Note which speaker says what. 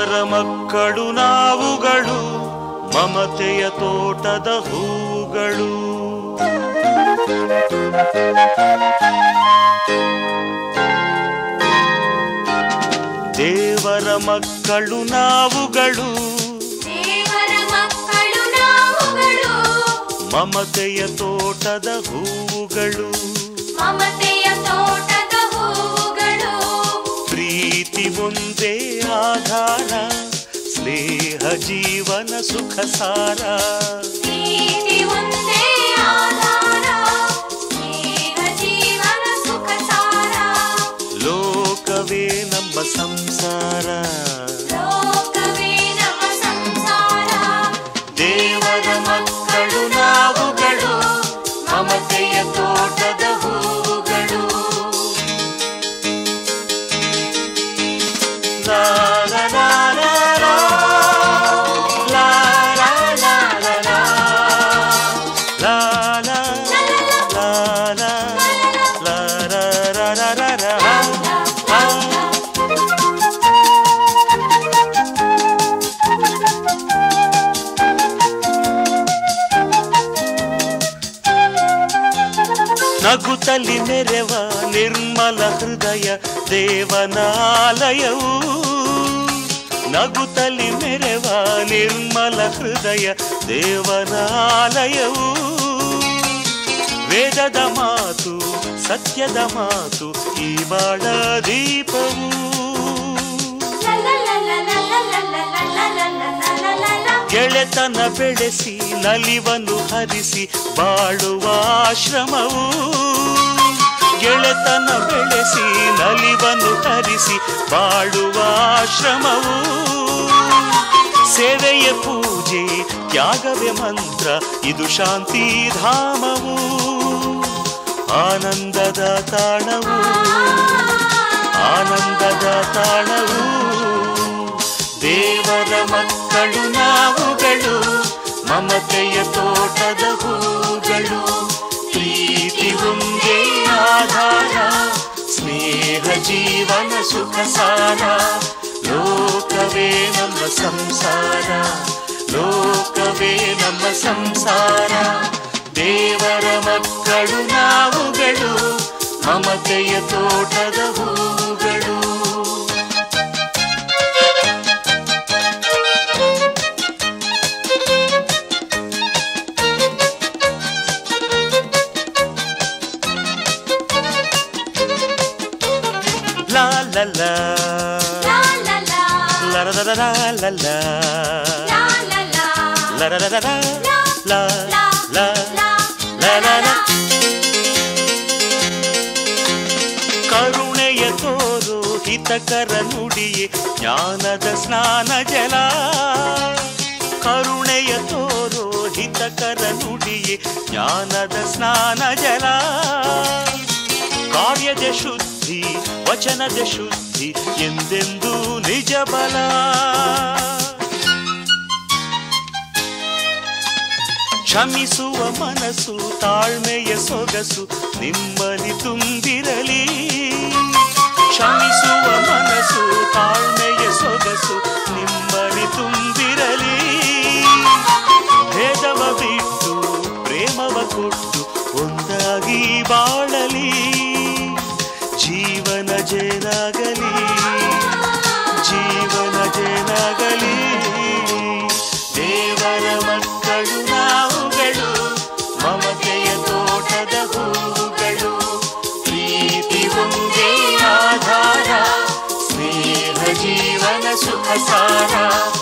Speaker 1: ದೇವರ ಮಕ್ಕಳು ನಾವುಗಳು ಮಮತೆಯ ತೋಟದ ಹೂಗಳು ದೇವರ ಮಕ್ಕಳು ನಾವುಗಳು
Speaker 2: ದೇವರ ಮಕ್ಕಳು ನಾವುಗಳು
Speaker 1: ಮಮತೆಯ ತೋಟದ ಹೂಗಳು
Speaker 2: ಮಮತೆಯ ತೋಟದ ಹೂಗಳು
Speaker 1: ಪ್ರೀತಿ ಒಂದೇ ಆಧಾರ ಸ್ನೇಹ ಜೀವನ ಸುಖ ಸಾರ
Speaker 2: ಪ್ರೀತಿ ಒಂದೇ ಆಧಾರ ಸ್ನೇಹ ಜೀವನ ಸುಖ ಸಾರ
Speaker 1: ಲೋಕವೇ ನಮ್ಮ ಸಂಸಾರ
Speaker 2: ಲೋಕವೇ ನಮ್ಮ ಸಂಸಾರ
Speaker 1: ದೇವರ ಮಕ್ಕಳು ನಾವುಗಳು ಮಮತೆಯ ತೋಟದ ಹೂಗಳು ಲಾ ಲಾ ಲಾ ಲಾ ಲಾ. ಲಾ ಲಾ ಲಾ ಲಾ ಲಾ. ಲಾ ಲಾ ಲಾ ಲಾ. ಲಾ ರಾ ರಾ ರಾ ರಾ ರಾ. ಆ. ನಗುತ್ತಲಿ ಮೆರೆವ ನಿರ್ಮಲ ಹೃದಯ ದೇವನಾಲಯವು ನಗುತ್ತಲಿ ಮೆರೆವ ನಿರ್ಮಲ ಹೃದಯ ದೇವನಾಲಯವು ವೇದದ ಮಾತು ಸತ್ಯದ ಮಾತು ಈ ಬಾಳ ದೀಪವು ಗೆಳೆತನ ಬೆಳೆಸಿ ನಲಿವನ್ನು ಹರಿಸಿ ಬಾಳುವ ಆಶ್ರಮವು ಗೆಳೆತನ ಬೆಳೆಸಿ ನಲಿವನ್ನು ಹರಿಸಿ ಬಾಳುವ ಆಶ್ರಮವು ಸೇವೆಯ ಪೂಜೆ ತ್ಯಾಗವೇ ಮಂತ್ರ ಇದು ಶಾಂತಿ ಧಾಮವು ಆನಂದದ ತಾಣವು ಆನಂದದ ತಾಣವು ದೇವರ ಮಕ್ಕಳು ನಾವುಗಳು ಮಮತೆಯ ತೋಟದ ಹೂಗಳು ಪ್ರೀತಿ ಒಂದೇ ಆಧಾರ ಸ್ನೇಹ ಜೀವನ ಸುಖ ಸಾರ ಲೋಕವೇ ನಮ್ಮ ಸಂಸಾರ ಲೋಕವೇ ನಮ್ಮ ಸಂಸಾರ ದೇವರ ಮಕ್ಕಳು ನಾವುಗಳು ಮಮತೆಯ ತೋಟದ ಹೂಗಳು ಲಾ ಲಾ ಲಾ ಲಾ ರಾ ರಾ ರಾ ರಾ ಲಾ ಲಾ ಲಾ ರಾ ರಾ ರಾ ರಾ ಲಾ ಲಾ ಲಾ ಲಾ ಲಾ ಕರುಣೆಯ ತೋರು ಹಿತಕರ ನುಡಿಯೇ ಜ್ಞಾನದ ಸ್ನಾನ ಜಲ ಕರುಣೆಯ ತೋರು ಹಿತಕರ ನುಡಿಯೇ ಜ್ಞಾನದ ಸ್ನಾನ ಜಲ ಕಾರ್ಯದ ಶುದ್ಧಿ ವಚನದ ಶುದ್ಧಿ ಎಂದೆಂದೂ ನಿಜ ಬಲ ಕ್ಷಮಿಸುವ ಮನಸ್ಸು ತಾಳ್ಮೆಯ ಸೊಗಸು ನಿಮ್ಮಲ್ಲಿ ತುಂಬಿರಲಿ ಕ್ಷಮಿಸುವ ಮನಸ್ಸು ತಾಳ್ಮೆಯ ಸೊಗಸು ನಿಮ್ಮಲ್ಲಿ ತುಂಬಿರಲಿ ಭೇದವ ಬಿಟ್ಟು ಪ್ರೇಮವ ಕೊಟ್ಟು ಒಂದಾಗಿ ಬಾಳಲಿ ಜೀವನ ಜೇನಾಗಲಿ ಜೀವನ ಜೇನಾಗಲಿ ದೇವರ ಮಕ್ಕಳು ನಾವುಗಳು ಮಮತೆಯ ತೋಟದ ಹೂಗಳು ಪ್ರೀತಿ ಒಂದೇ ಆಧಾರ ಸ್ನೇಹ ಜೀವನ ಸುಖ ಸಾರ